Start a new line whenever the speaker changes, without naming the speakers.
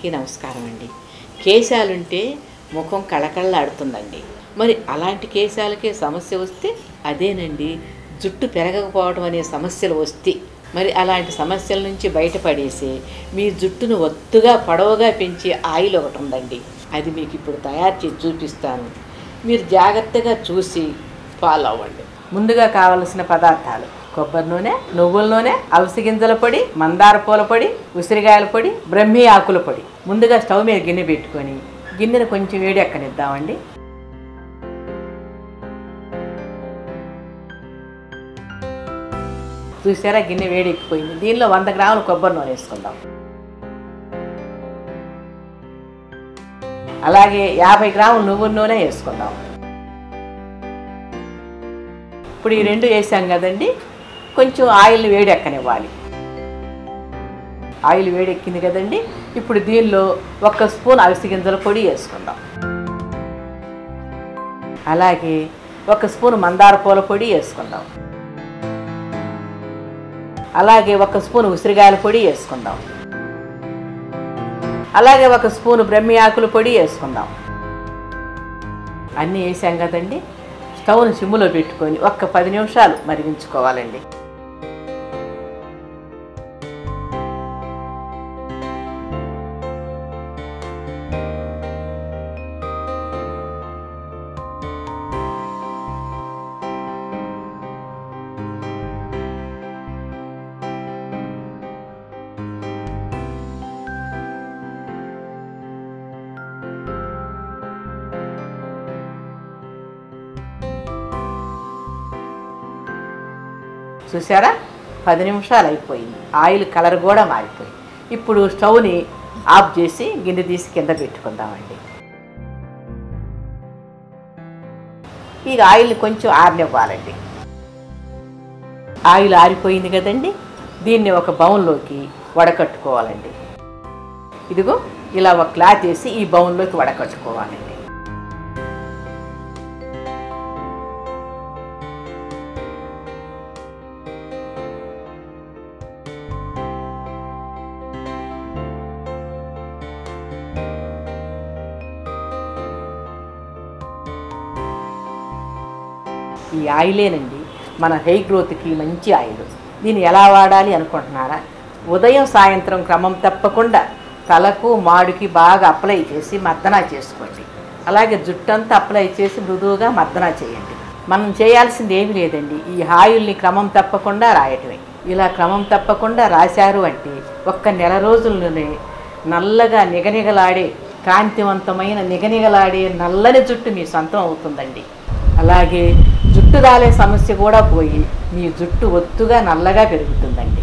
అందరికీ నమస్కారం అండి కేశాలుంటే ముఖం కళకళలాడుతుందండి మరి అలాంటి కేశాలకే సమస్య వస్తే అదేనండి జుట్టు పెరగకపోవడం అనే సమస్యలు వస్తే మరి అలాంటి సమస్యల నుంచి బయటపడేసి మీ జుట్టును ఒత్తుగా పొడవుగా పెంచే ఆయిల్ ఒకటి ఉందండి అది మీకు ఇప్పుడు తయారు చేసి చూపిస్తాను మీరు జాగ్రత్తగా చూసి ఫాలో అవ్వండి ముందుగా కావలసిన పదార్థాలు కొబ్బరి నూనె నువ్వుల నూనె అలసి గింజల పొడి మందార పూల పొడి ఉసిరికాయల పొడి బ్రహ్మి ఆకుల పొడి ముందుగా స్టవ్ మీద గిన్నె పెట్టుకొని గిన్నెను కొంచెం వేడి ఎక్కనిద్దామండి చూసారా గిన్నె వేడి ఎక్కిపోయింది దీనిలో వంద గ్రాముల కొబ్బరి నూనె వేసుకుందాం అలాగే యాభై గ్రాముల నువ్వుల నూనె వేసుకుందాం ఇప్పుడు ఈ రెండు వేసాం కదండి కొంచెం ఆయిల్ వేడి ఎక్కనివ్వాలి ఆయిల్ వేడి ఎక్కింది కదండి ఇప్పుడు దీనిలో ఒక స్పూన్ అవిసి గింజల పొడి వేసుకుందాం అలాగే ఒక స్పూన్ మందార పూల పొడి వేసుకుందాం అలాగే ఒక స్పూన్ ఉసిరికాయల పొడి వేసుకుందాం అలాగే ఒక స్పూన్ బ్రహ్మి ఆకుల పొడి వేసుకుందాం అన్నీ వేసాం కదండి స్టవ్ను సిమ్ములో పెట్టుకొని ఒక్క పది నిమిషాలు మరిగించుకోవాలండి చూసారా పది నిమిషాలు అయిపోయింది ఆయిల్ కలర్ కూడా మారిపోయింది ఇప్పుడు స్టవ్ని ఆఫ్ చేసి గిన్నె తీసి కింద పెట్టుకుందామండి ఈ ఆయిల్ని కొంచెం ఆరనివ్వాలండి ఆయిల్ ఆరిపోయింది కదండి దీన్ని ఒక బౌన్లోకి వడకట్టుకోవాలండి ఇదిగో ఇలా ఒక క్లాత్ వేసి ఈ బౌన్లోకి వడకట్టుకోవాలండి ఈ ఆయిలేనండి మన హెయిర్ గ్రోత్కి మంచి ఆయిల్ దీన్ని ఎలా వాడాలి అనుకుంటున్నారా ఉదయం సాయంత్రం క్రమం తప్పకుండా తలకు మాడుకి బాగా అప్లై చేసి మర్దనా చేసుకోండి అలాగే జుట్టంతా అప్లై చేసి మృదువుగా మర్దనా చేయండి మనం చేయాల్సింది ఏమీ లేదండి ఈ ఆయిల్ని క్రమం తప్పకుండా రాయటమే ఇలా క్రమం తప్పకుండా రాశారు అంటే ఒక్క నెల రోజుల్లోనే నల్లగా నిగనిగలాడే కాంతివంతమైన నిగనిగలాడే నల్లని జుట్టు మీ సొంతం అవుతుందండి అలాగే జుట్టు రాలే సమస్య కూడా పోయి మీ జుట్టు ఒత్తుగా నల్లగా పెరుగుతుందండి